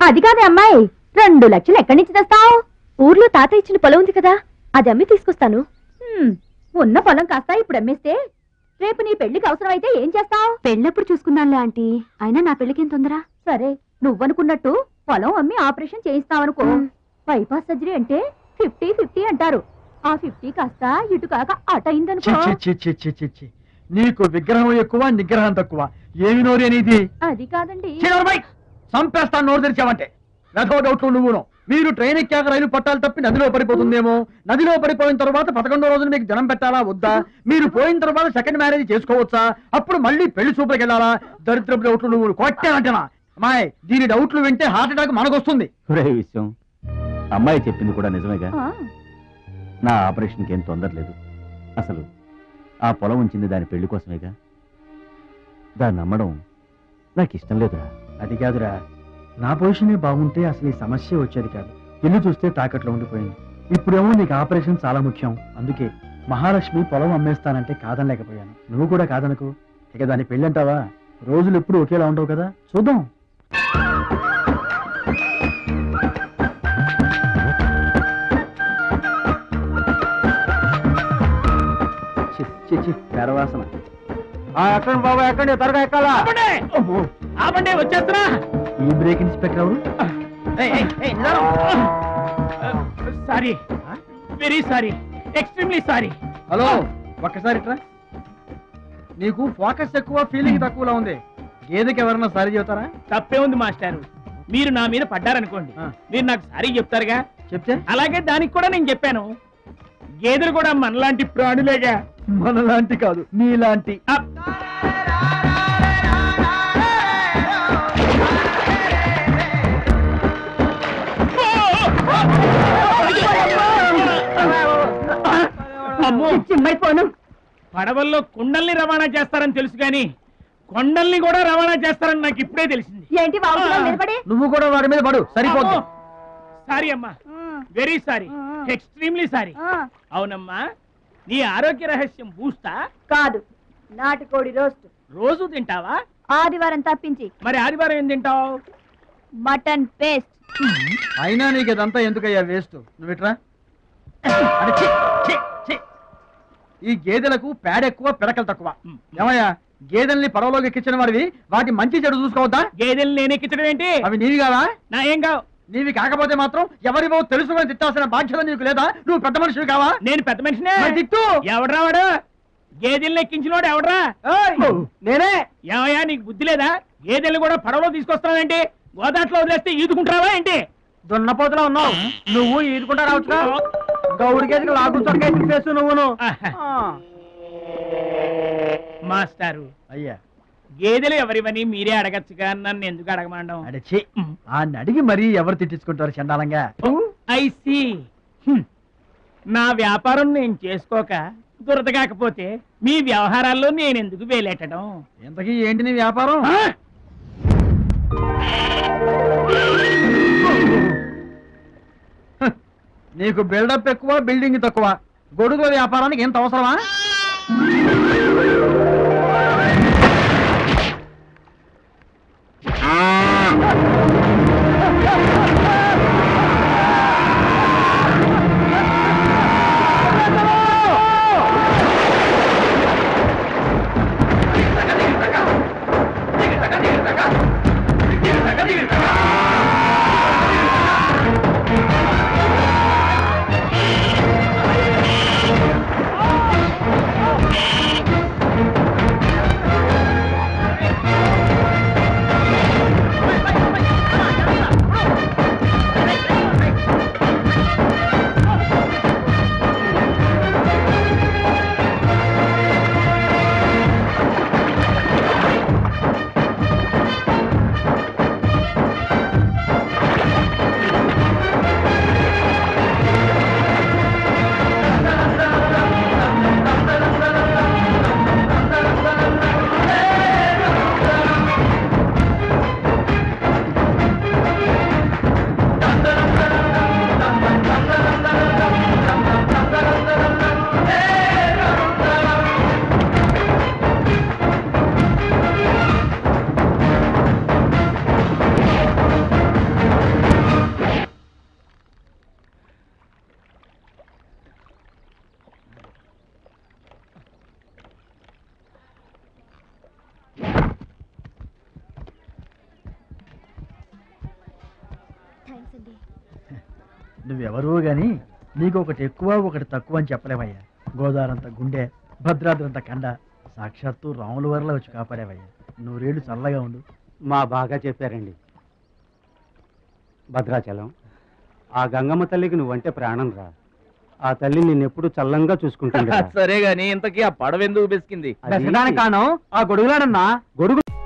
అది కాదే అమ్మాయి రెండు లక్షలు ఎక్కడి నుంచి తెస్తావు ఊర్లో తాత ఇచ్చిన పొలం ఉంది కదా అది అమ్మి తీసుకొస్తాను ఉన్న పొలం కాస్త ఇప్పుడు అమ్మేస్తే రేపు నీ పెళ్లికి అవసరమైతే ఏం చేస్తావు పెళ్ళప్పుడు చూసుకున్నానులే ఆంటీ అయినా నా పెళ్లికి ఏం తొందర సరే నువ్వనుకున్నట్టు పొలం అమ్మి ఆపరేషన్ చేయిస్తావనుకో బైపాస్ సర్జరీ అంటే ఫిఫ్టీ ఫిఫ్టీ అంటారు ఆ ఫిఫ్టీ కాస్త ఇటు కాక అటు చి, అయిందనుకో చి, చి, చి, చి, చి, చి. నీకు విగ్రహం ఎక్కువ నిగ్రహం తక్కువ ఏమి నోరు అనేది అది కాదండి చంపేస్తాను నోరు తెరిచావంటే రథో డౌట్లు నువ్వును మీరు ట్రైన్ ఎక్కాక రైలు పట్టాలు తప్పి నదిలో పడిపోతుందేమో నదిలో పడిపోయిన తర్వాత పదకొండో రోజున మీకు జనం పెట్టాలా వద్దా మీరు పోయిన తర్వాత సెకండ్ మ్యారేజ్ చేసుకోవచ్చా అప్పుడు మళ్ళీ పెళ్లి చూపులకు వెళ్ళాలా దరిద్రపు డౌట్లు నువ్వు కొట్టానంటనా అమ్మాయి దీని డౌట్లు వింటే హార్ట్ అటాక్ మనకొస్తుంది ఒరే విషయం అమ్మాయి చెప్పింది కూడా నిజమేగా ఆ, నా ఆపరేషన్కి ఏం తొందర లేదు అసలు ఆ పొలం ఉంచింది దాని పెళ్లి కోసమేగా దాన్ని నమ్మడం నాకు ఇష్టం లేదురా అది కాదురా నా పొజిషనే బాగుంటే అసలు ఈ సమస్య వచ్చేది కాదు ఇల్లు చూస్తే తాకట్లో ఉండిపోయింది ఇప్పుడేమో నీకు ఆపరేషన్ చాలా ముఖ్యం అందుకే మహాలక్ష్మి పొలం అమ్మేస్తానంటే కాదనలేకపోయాను నువ్వు కూడా కాదనకు ఇక దాని పెళ్ళంటావా రోజులు ఎప్పుడు ఒకేలా ఉండవు కదా చూద్దాం చి, చి, చి, తెరవాసన ఎక్కండి బాబు ఎక్కండి త్వరగా ఎక్కాలా అమ్మో, ఆపండి వచ్చేస్తున్నా ఈ బ్రేక్ ఇన్స్పెక్టర్ ఎవరు sorry very sorry extremely sorry hello ఒక్కసారి ఇట్రా నీకు ఫోకస్ ఎక్కువ ఫీలింగ్ తక్కువలా ఉంది గేదెకి ఎవరన్నా సారీ చెబుతారా తప్పే ఉంది మాస్టారు మీరు నా మీద పడ్డారనుకోండి ఆ. మీరు నాకు సారీ చెప్తారుగా చెప్తే అలాగే దానికి కూడా నేను చెప్పాను గేదెలు కూడా మనలాంటి ప్రాణులేగా మనలాంటి కాదు నీలాంటి అప్. అమ్మో చిమ్మైపోను పడవల్లో కుండల్ని రవాణా చేస్తారని తెలుసు కానీ కొండల్ని కూడా రవాణా చేస్తారని నాకు ఇప్పుడే తెలిసింది ఏంటి వాగుతున్నావు నిలబడి నువ్వు కూడా వాడి మీద పడు సరిపోద్ది సారీ అమ్మా వెరీ సారీ ఎక్స్ట్రీమ్లీ సారీ అవునమ్మా నీ ఆరోగ్య రహస్యం బూస్తా కాదు నాటుకోడి రోస్ట్ రోజు తింటావా ఆదివారం తప్పించి మరి ఆదివారం ఏం తింటావు మటన్ పేస్ట్ అయినా నీకు ఇదంతా ఎందుకయ్యా వేస్ట్ నువ్వు ఇట్రా అరే, ఛీ, ఛీ, ఛీ. ఈ గేదెలకు పేడ ఎక్కువ పిడకలు తక్కువ ఏమయ్యా గేదెల్ని పడవలోకి ఎక్కించిన వాడివి వాటి మంచి చెడు చూసుకోవద్దా గేదెలు నేను ఎక్కించడం ఏంటి అవి నీవి కావా నా ఏం కావు నీవి కాకపోతే మాత్రం ఎవరివో తెలుసుకొని తిట్టాల్సిన బాధ్యత నీకు లేదా నువ్వు పెద్ద మనిషివి కావా నేను పెద్ద మనిషినే మరి తిట్టు ఎవడ్రా వాడు గేదెల్ని ఎక్కించినోడు ఎవడ్రా నేనే ఏమయ్యా నీకు బుద్ధి లేదా గేదెల్ని కూడా పడవలో తీసుకొస్తావేంటి గోదాట్లో వదిలేస్తే ఈదుకుంటావా ఏంటి దున్నపోతులో ఉన్నావు నువ్వు ఈదుకుంటా రావచ్చుగా గౌడి గేదెకి లాగు చొక్కేసి ఫేసు నువ్వును ఆహా. మాస్టారు అయ్యా గేదెలు ఎవరివని మీరే అడగచ్చుగా నన్ను ఎందుకు అడగమండం అడిచి ఆ అడిగి మరీ ఎవరు తిట్టించుకుంటారు చండాలంగా ఐ సి నా వ్యాపారం నేను చేసుకోక దురద కాకపోతే మీ వ్యవహారాల్లో నేను ఎందుకు వేలెట్టడం ఇంతకీ ఏంటి నీ వ్యాపారం ఆ? నీకు బిల్డప్ ఎక్కువ బిల్డింగ్ తక్కువ గొడుగు వ్యాపారానికి ఎంత అవసరమా థ్యాంక్స్ అండి నువ్వెవరూ గాని నీకు ఒకటి ఎక్కువ ఒకటి తక్కువ అని చెప్పలేవయ్యా గోదావరంత గుండె భద్రాద్రంత కండ సాక్షాత్తు రాముల వరలో వచ్చి కాపాడేవయ్యా నూరేళ్ళు చల్లగా ఉండు మా బాగా చెప్పారండి భద్రాచలం ఆ గంగమ్మ తల్లికి నువ్వంటే ప్రాణం రా ఆ తల్లి నిన్నెప్పుడు చల్లంగా చూసుకుంటుంది సరే గాని ఇంతకీ ఆ పడవ ఎందుకు బెసికింది కారణం ఆ గొడుగులాడన్నా గొడుగు